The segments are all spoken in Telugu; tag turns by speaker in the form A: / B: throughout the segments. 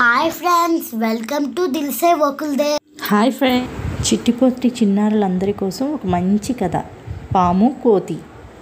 A: హాయ్ ఫ్రెండ్స్ వెల్కమ్ టు దిల్సే వకుల్దే
B: హాయ్ ఫ్రెండ్ చిట్టిపొట్టి చిన్నారులందరి కోసం ఒక మంచి కథ పాము కోతి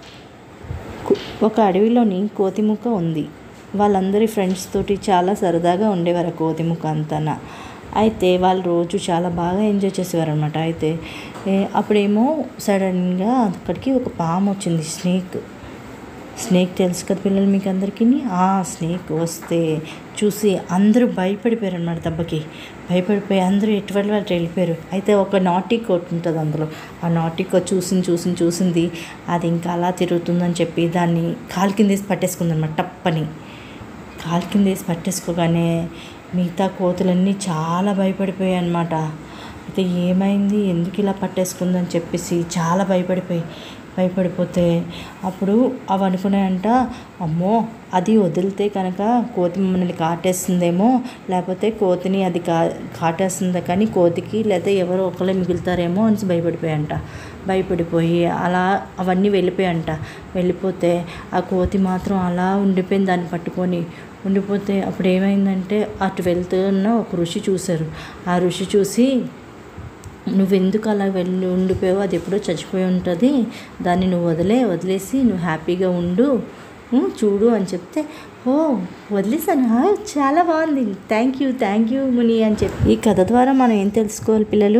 B: కు- ఒక అడవిలోని కోతి ముక్క ఉంది వాళ్ళందరి ఫ్రెండ్స్ తోటి చాలా సరదాగా ఉండేవారు ఆ కోతి ముక్క అంతనా అయితే వాళ్ళు రోజు చాలా బాగా ఎంజాయ్ చేసేవారు అనమాట అయితే ఏ, అప్పుడేమో సడన్గా అక్కడికి ఒక పాము వచ్చింది స్నేక్ స్నేక్ తెలుసు కదా పిల్లలు మీకు అందరికీ ఆ స్నేక్ వస్తే చూసి అందరూ భయపడిపోయారు అనమాట దెబ్బకి భయపడిపోయి అందరూ ఎటువంటి వాళ్ళు వెళ్ళిపోయారు అయితే ఒక నాటీ కోట్ ఉంటుంది అందులో ఆ నాటీ కోట్ చూసింది చూసింది చూసింది అది ఇంకా అలా తిరుగుతుందని చెప్పి దాన్ని కాలు కింద వేసి పట్టేసుకుంది అనమాట టప్పని కాలు కింద వేసి పట్టేసుకోగానే మిగతా కోతులన్నీ చాలా భయపడిపోయాయి అనమాట అయితే ఏమైంది ఎందుకు ఇలా పట్టేసుకుందని చెప్పేసి చాలా భయపడిపోయి భయపడిపోతే అప్పుడు అవి అనుకున్నాయంట అమ్మో అది వదిలితే కనుక కోతి మమ్మల్ని కాటేస్తుందేమో లేకపోతే కోతిని అది కా కాటేస్తుందా కానీ కోతికి లేకపోతే ఎవరో ఒకళ్ళే మిగులుతారేమో అని భయపడిపోయాయంట భయపడిపోయి అలా అవన్నీ వెళ్ళిపోయాయంట వెళ్ళిపోతే ఆ కోతి మాత్రం అలా ఉండిపోయింది దాన్ని పట్టుకొని ఉండిపోతే అప్పుడు ఏమైందంటే అటు వెళ్తున్న ఒక ఋషి చూశారు ఆ ఋషి చూసి నువ్వెందుకు అలా వెళ్ళి ఉండిపోయావు అది ఎప్పుడో చచ్చిపోయి ఉంటుంది దాన్ని నువ్వు వదిలే వదిలేసి నువ్వు హ్యాపీగా ఉండు ఉం, చూడు అని చెప్తే ఓ వదిలేసాను "ఆ, చాలా బాగుంది థ్యాంక్ యూ థ్యాంక్ యూ ముని అని చెప్పి ఈ కథ ద్వారా మనం ఏం తెలుసుకోవాలి పిల్లలు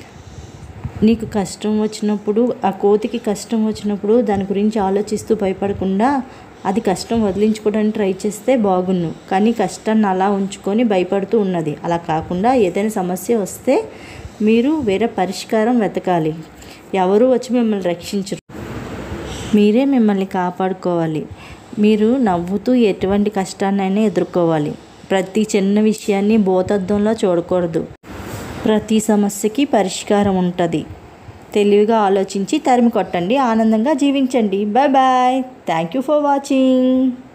B: నీకు కష్టం వచ్చినప్పుడు ఆ కోతికి కష్టం వచ్చినప్పుడు దాని గురించి ఆలోచిస్తూ భయపడకుండా అది కష్టం వదిలించుకోవడానికి ట్రై చేస్తే బాగున్ను కానీ కష్టాన్ని అలా ఉంచుకొని భయపడుతూ ఉన్నది అలా కాకుండా ఏదైనా సమస్య వస్తే మీరు వేరే పరిష్కారం వెతకాలి ఎవరు వచ్చి మిమ్మల్ని రక్షించరు మీరే మిమ్మల్ని కాపాడుకోవాలి మీరు నవ్వుతూ ఎటువంటి కష్టాన్నైనా ఎదుర్కోవాలి ప్రతి చిన్న విషయాన్ని భూతద్దంలో చూడకూడదు ప్రతి సమస్యకి పరిష్కారం ఉంటుంది తెలివిగా ఆలోచించి తరిమి కొట్టండి ఆనందంగా జీవించండి bye bye thank you for watching